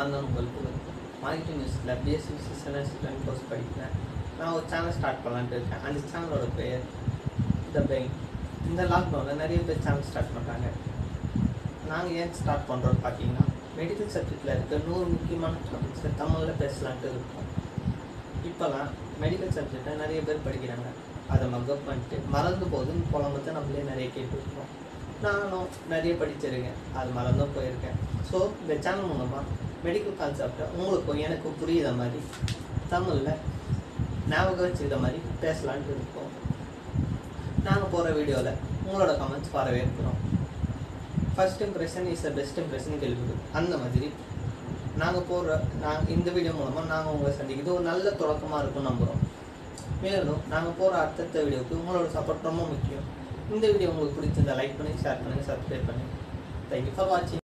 நான் தான் உங்களுக்கு மார்க்கெட்டிங் நியூஸில் பிஎஸ்சி சிஸ்டம் கோர்ஸ் படிக்கிறேன் நான் ஒரு சேனல் ஸ்டார்ட் பண்ணலான்ட்டு இருக்கேன் அந்த சேனலோட பேர் த பெயின் இந்த லாக்டவுனில் நிறைய பேர் சேனல் ஸ்டார்ட் பண்ணுறாங்க நாங்கள் ஏன் ஸ்டார்ட் பண்ணுறோம்னு பார்த்தீங்கன்னா மெடிக்கல் சப்ஜெக்டில் இருக்க நூறு முக்கியமான டாபிக்ஸை தமிழில் பேசலான்ட்டு இருக்கோம் இப்போலாம் மெடிக்கல் சப்ஜெக்டை நிறைய பேர் படிக்கிறாங்க அதை மக்கப் பண்ணிட்டு மறந்து போகுதுன்னு புலம்பத்தை நம்மளே நிறைய கேட்டுருக்கோம் நானும் நிறைய படிச்சிருக்கேன் அது மறந்தும் போயிருக்கேன் ஸோ இந்த சேனல் மூலமாக மெடிக்கல் கான்செப்டை உங்களுக்கும் எனக்கும் புரியுத மாதிரி தமிழில் ஞாபகம் வச்சுக்கிற மாதிரி பேசலான்ட்டு இருக்கோம் நாங்கள் போகிற வீடியோவில் உங்களோட கமெண்ட்ஸ் வரவேற்கிறோம் first impression is the best impression கேள்விப்படும் அந்த மாதிரி நாங்கள் போடுற நாங்கள் இந்த வீடியோ மூலமாக நாங்கள் உங்களை சந்திக்கிறது ஒரு நல்ல தொடக்கமாக இருக்கும் நம்புகிறோம் மேலும் நாங்கள் போகிற அடுத்தடுத்த வீடியோவுக்கு உங்களோட சப்போர்ட் ரொம்ப முக்கியம் இந்த வீடியோ உங்களுக்கு பிடிச்சிருந்தா லைக் பண்ணி ஷேர் பண்ணுங்கள் சப்ஸ்கிரைப் பண்ணுங்கள் தேங்க்யூ ஃபார் வாட்சிங்